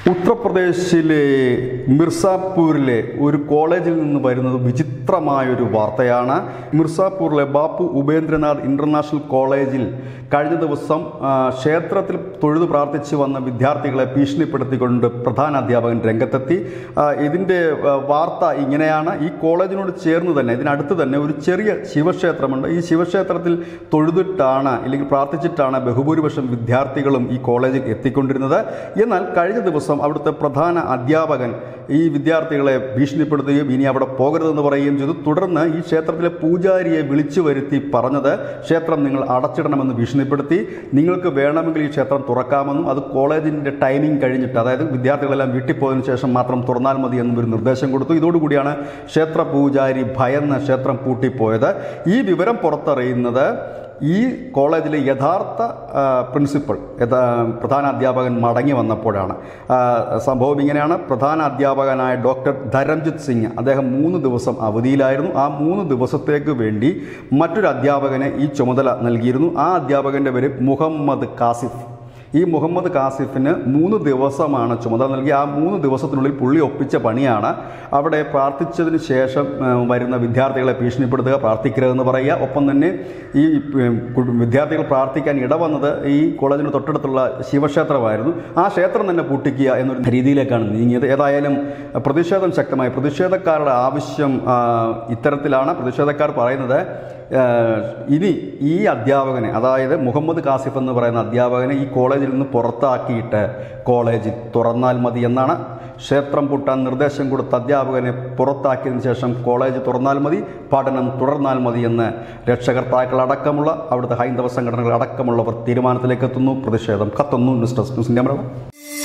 ഉത്തർപ്രദേശിലെ മിർസാപൂരിലെ ഒരു കോളേജിൽ നിന്ന് വരുന്നത് വിചിത്രമായൊരു വാർത്തയാണ് മിർസാപൂരിലെ ബാപ്പു ഉപേന്ദ്രനാഥ് ഇന്റർനാഷണൽ കോളേജിൽ കഴിഞ്ഞ ദിവസം ആ, ക്ഷേത്രത്തിൽ തൊഴുതു പ്രാർത്ഥിച്ചു വന്ന വിദ്യാർത്ഥികളെ ഭീഷണിപ്പെടുത്തിക്കൊണ്ട് പ്രധാന അധ്യാപകൻ രംഗത്തെത്തി ആ, ഇതിൻ്റെ ആ, വാർത്ത ഇങ്ങനെയാണ് ഈ കോളേജിനോട് ചേർന്ന് തന്നെ ഇതിനടുത്ത് തന്നെ ഒരു ചെറിയ ശിവക്ഷേത്രമുണ്ട് ഈ ശിവക്ഷേത്രത്തിൽ തൊഴുതിട്ടാണ് അല്ലെങ്കിൽ പ്രാർത്ഥിച്ചിട്ടാണ് ബഹുഭൂരിപക്ഷം വിദ്യാർത്ഥികളും ഈ കോളേജിൽ എത്തിക്കൊണ്ടിരുന്നത് എന്നാൽ കഴിഞ്ഞ ദിവസം അവിടുത്തെ പ്രധാന അധ്യാപകൻ ഈ വിദ്യാർത്ഥികളെ ഭീഷണിപ്പെടുത്തുകയും ഇനി അവിടെ പോകരുതെന്ന് പറയുകയും ചെയ്തു തുടർന്ന് ഈ ക്ഷേത്രത്തിലെ പൂജാരിയെ വിളിച്ചു വരുത്തി പറഞ്ഞത് ക്ഷേത്രം നിങ്ങൾ അടച്ചിടണമെന്ന് ഭീഷണിപ്പെടുത്തി നിങ്ങൾക്ക് വേണമെങ്കിൽ ഈ ക്ഷേത്രം തുറക്കാമെന്നും അത് കോളേജിൻ്റെ ടൈമിംഗ് കഴിഞ്ഞിട്ട് അതായത് വിദ്യാർത്ഥികളെല്ലാം വീട്ടിൽ പോയതിനു ശേഷം മാത്രം തുറന്നാൽ മതി എന്നും ഒരു നിർദ്ദേശം കൊടുത്തു ഇതോടുകൂടിയാണ് ക്ഷേത്ര പൂജാരി ഭയന്ന് ക്ഷേത്രം പൂട്ടിപ്പോയത് ഈ വിവരം പുറത്തറിയുന്നത് ഈ കോളേജിലെ യഥാർത്ഥ ആ, പ്രിൻസിപ്പൽ യഥാ പ്രധാന അധ്യാപകൻ മടങ്ങി വന്നപ്പോഴാണ് ആ, സംഭവം ഇങ്ങനെയാണ് പ്രധാന അധ്യാപകനായ ഡോക്ടർ ധരംജിത് സിംഗ് അദ്ദേഹം മൂന്ന് ദിവസം അവധിയിലായിരുന്നു ആ മൂന്ന് ദിവസത്തേക്ക് വേണ്ടി മറ്റൊരു അധ്യാപകന് ഈ ചുമതല നൽകിയിരുന്നു ആ അധ്യാപകൻ്റെ പേര് മുഹമ്മദ് കാസിഫ് ഈ മുഹമ്മദ് കാസിഫിന് മൂന്ന് ദിവസമാണ് ചുമതല നൽകി ആ മൂന്ന് ദിവസത്തിനുള്ളിൽ പുള്ളി ഒപ്പിച്ച പണിയാണ് അവിടെ പ്രാർത്ഥിച്ചതിന് ശേഷം ആ, വരുന്ന വിദ്യാർത്ഥികളെ ഭീഷണിപ്പെടുത്തുക പ്രാർത്ഥിക്കരുതെന്ന് പറയുക ഒപ്പം തന്നെ ഈ ഉം, കു- വിദ്യാർത്ഥികൾ പ്രാർത്ഥിക്കാൻ ഇടവന്നത് ഈ കോളേജിന് തൊട്ടടുത്തുള്ള ശിവക്ഷേത്രമായിരുന്നു ആ ക്ഷേത്രം തന്നെ പൂട്ടിക്കുക എന്നൊരു രീതിയിലേക്കാണ് നീങ്ങിയത് ഏതായാലും പ്രതിഷേധം ശക്തമായി പ്രതിഷേധക്കാരുടെ ആവശ്യം ആ, ഇത്തരത്തിലാണ് പ്രതിഷേധക്കാർ പറയുന്നത് ഏഹ് ഇനി ഈ അധ്യാപകനെ അതായത് മുഹമ്മദ് കാസിഫ് എന്ന് പറയുന്ന അധ്യാപകനെ ഈ കോളേജിൽ നിന്ന് പുറത്താക്കിയിട്ട് കോളേജ് തുറന്നാൽ മതി എന്നാണ് ക്ഷേത്രം പൂട്ടാൻ നിർദ്ദേശം കൊടുത്ത അധ്യാപകനെ പുറത്താക്കിയതിനു ശേഷം കോളേജ് തുറന്നാൽ മതി പഠനം തുടർന്നാൽ മതി എന്ന് രക്ഷകർത്താക്കൾ അടക്കമുള്ള അവിടുത്തെ ഹൈന്ദവ സംഘടനകൾ അടക്കമുള്ളവർ തീരുമാനത്തിലേക്ക് എത്തുന്നു പ്രതിഷേധം കത്തുന്നു news desk news India Malayalam